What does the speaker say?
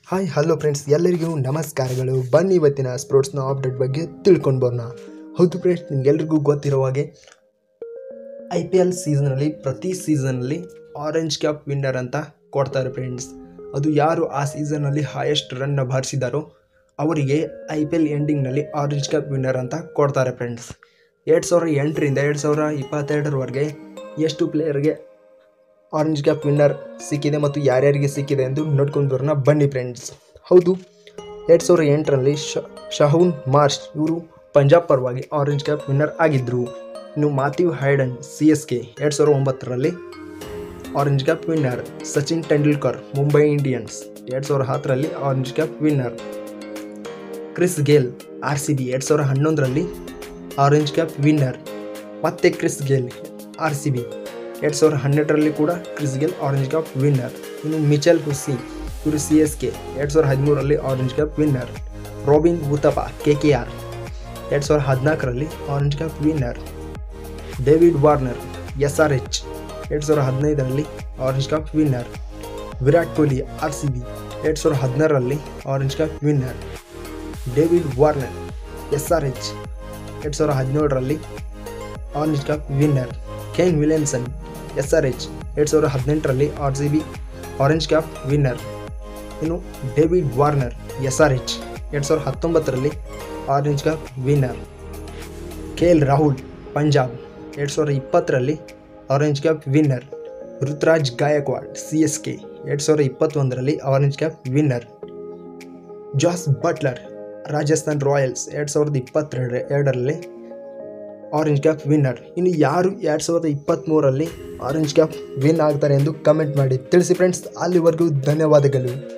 hi hello friends ಎಲ್ಲರಿಗೂ ನಮಸ್ಕಾರಗಳು ಬನ್ನಿ ಇವತ್ತಿನ ಸ್ಪೋರ್ಟ್ಸ್ನ ಅಪ್ಡೇಟ್ ಬಗ್ಗೆ ತಿಳ್ಕೊಂಡು ಬರೋಣ ಹೌದು ಫ್ರೆಂಡ್ಸ್ ನಿಮಗೆಲ್ರಿಗೂ ಗೊತ್ತಿರೋ ಹಾಗೆ ಐ ಪಿ ಎಲ್ ಸೀಸನಲ್ಲಿ ಪ್ರತಿ ಸೀಸನಲ್ಲಿ ಆರೆಂಜ್ ಕ್ಯಾಪ್ ವಿನ್ನರ್ ಅಂತ ಕೊಡ್ತಾರೆ ಫ್ರೆಂಡ್ಸ್ ಅದು ಯಾರು ಆ ಸೀಸನಲ್ಲಿ ಹೈಯೆಸ್ಟ್ ರನ್ನ ಬಾರಿಸಿದಾರೋ ಅವರಿಗೆ ಐ ಪಿ ಎಲ್ ಎಂಡಿಂಗ್ನಲ್ಲಿ ಆರೆಂಜ್ ಕ್ಯಾಪ್ ವಿನ್ನರ್ ಅಂತ ಕೊಡ್ತಾರೆ ಫ್ರೆಂಡ್ಸ್ ಎರಡು ಸಾವಿರ ಎಂಟರಿಂದ ಎರಡು ಸಾವಿರ ಇಪ್ಪತ್ತೆರಡರವರೆಗೆ ಎಷ್ಟು ಪ್ಲೇಯರ್ಗೆ ಆರೆಂಜ್ ಕ್ಯಾಪ್ ವಿನ್ನರ್ ಸಿಕ್ಕಿದೆ ಮತ್ತು ಯಾರ್ಯಾರಿಗೆ ಸಿಕ್ಕಿದೆ ಎಂದು ನೋಡ್ಕೊಂಡು ಬರೋಣ ಬನ್ನಿ ಫ್ರೆಂಡ್ಸ್ ಹೌದು ಎರಡು ಸಾವಿರ ಎಂಟರಲ್ಲಿ ಶ ಶಹೂನ್ ಮಾರ್ಷ್ ಇವರು ಪಂಜಾಬ್ ಪರವಾಗಿ ಆರೆಂಜ್ ಕ್ಯಾಪ್ ವಿನ್ನರ್ ಆಗಿದ್ದರು ಇನ್ನು Matthew Hayden C S K ಎರಡು ಸಾವಿರ ಒಂಬತ್ತರಲ್ಲಿ orange cap winner Sachin Tendulkar Mumbai Indians ಎರಡು ಸಾವಿರ ಹತ್ತರಲ್ಲಿ orange cap winner Chris Gayle R C B ಎರಡು ಸಾವಿರ ಹನ್ನೊಂದರಲ್ಲಿ ಆರೆಂಜ್ ಕ್ಯಾಪ್ ವಿನ್ನರ್ ಮತ್ತೆ Chris Gayle R C B ಎರಡು ಸಾವಿರ ಹನ್ನೆರಡರಲ್ಲಿ ಕೂಡ Chris Gayle orange cap winner ಇನ್ನು ಮಿಚೆಲ್ ಹುಸ್ಸಿ ಇವರು ಸಿ ಎಸ್ ಕೆ ಎರಡು ಸಾವಿರ ಹದಿಮೂರರಲ್ಲಿ orange cap winner Robin Uthappa K K R ಎರಡು ಸಾವಿರ ಹದಿನಾಲ್ಕರಲ್ಲಿ orange cap winner David Warner S R H ಎರಡು ಸಾವಿರ ಹದಿನೈದರಲ್ಲಿ orange cap winner Virat Kohli R C B ಎರಡು ಸಾವಿರ ಹದಿನಾರರಲ್ಲಿ orange cap winner David Warner S R H ಎರಡು ಸಾವಿರ ಹದಿನೇಳರಲ್ಲಿ orange cap winner Kane Williamson S R H ಎರಡು ಸಾವಿರ ಹದಿನೆಂಟರಲ್ಲಿ R C B orange cap winner ಇನ್ನು David Warner S R H ಎರಡು ಸಾವಿರ ಹತ್ತೊಂಬತ್ತರಲ್ಲಿ orange cap winner K L Rahul Punjab ಎರಡು ಸಾವಿರದ ಇಪ್ಪತ್ತರಲ್ಲಿ orange cap winner Ruturaj Gaikwad C S K ಎರಡು ಸಾವಿರದ ಇಪ್ಪತ್ತೊಂದರಲ್ಲಿ orange cap winner Jos Buttler Rajasthan Royals ಎರಡು ಸಾವಿರದ ಇಪ್ಪತ್ತೆರಡು ಎರಡರಲ್ಲಿ ಆರೆಂಜ್ ಕ್ಯಾಪ್ ವಿನ್ನರ್ ಇನ್ನು ಯಾರು ಎರಡು ಸಾವಿರದ ಇಪ್ಪತ್ತ್ಮೂರರಲ್ಲಿ ಆರೆಂಜ್ ಕ್ಯಾಪ್ ವಿನ್ ಆಗ್ತಾರೆ ಎಂದು ಕಮೆಂಟ್ ಮಾಡಿ ತಿಳಿಸಿ ಫ್ರೆಂಡ್ಸ್ ಅಲ್ಲಿವರೆಗೂ ಧನ್ಯವಾದಗಳು